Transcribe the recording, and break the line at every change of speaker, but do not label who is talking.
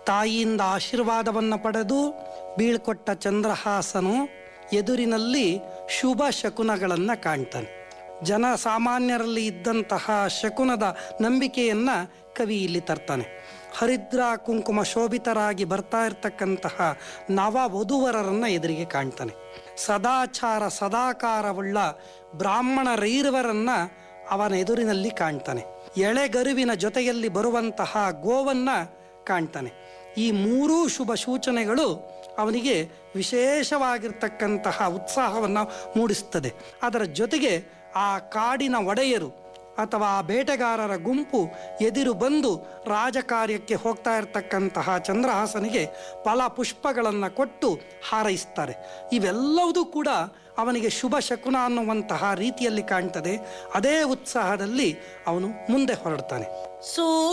ತಾಯಿಯಿಂದ ಆಶೀರ್ವಾದವನ್ನು ಪಡೆದು ಬೀಳ್ಕೊಟ್ಟ ಚಂದ್ರಹಾಸನು ಎದುರಿನಲ್ಲಿ ಶುಭ ಶಕುನಗಳನ್ನು ಕಾಣ್ತಾನೆ ಜನ ಸಾಮಾನ್ಯರಲ್ಲಿ ಇದ್ದಂತಹ ಶಕುನದ ನಂಬಿಕೆಯನ್ನ ಕವಿ ಇಲ್ಲಿ ತರ್ತಾನೆ ಹರಿದ್ರ ಕುಂಕುಮ ಶೋಭಿತರಾಗಿ ಬರ್ತಾ ಇರ್ತಕ್ಕಂತಹ ನವ ವಧುವರರನ್ನ ಎದುರಿಗೆ ಕಾಣ್ತಾನೆ ಸದಾಚಾರ ಸದಾಕಾರವುಳ್ಳ ಬ್ರಾಹ್ಮಣರೈರ್ವರನ್ನ ಅವನ ಎದುರಿನಲ್ಲಿ ಕಾಣ್ತಾನೆ ಎಳೆಗರುವಿನ ಜೊತೆಯಲ್ಲಿ ಬರುವಂತಹ ಗೋವನ್ನ ಕಾಣ್ತಾನೆ ಈ ಮೂರೂ ಶುಭ ಸೂಚನೆಗಳು ಅವನಿಗೆ ವಿಶೇಷವಾಗಿರ್ತಕ್ಕಂತಹ ಉತ್ಸಾಹವನ್ನು ಮೂಡಿಸ್ತದೆ ಅದರ ಜೊತೆಗೆ ಆ ಕಾಡಿನ ಒಡೆಯರು ಅಥವಾ ಆ ಬೇಟೆಗಾರರ ಗುಂಪು ಎದುರು ಬಂದು ರಾಜಕಾರ್ಯಕ್ಕೆ ಹೋಗ್ತಾ ಇರತಕ್ಕಂತಹ ಚಂದ್ರಹಾಸನಿಗೆ ಫಲ ಪುಷ್ಪಗಳನ್ನು ಕೊಟ್ಟು ಹಾರೈಸ್ತಾರೆ ಇವೆಲ್ಲವೂ ಕೂಡ ಅವನಿಗೆ ಶುಭ ಶಕುನ ಅನ್ನುವಂತಹ ರೀತಿಯಲ್ಲಿ ಕಾಣ್ತದೆ ಅದೇ ಉತ್ಸಾಹದಲ್ಲಿ ಅವನು ಮುಂದೆ ಹೊರಡ್ತಾನೆ
ಸೂ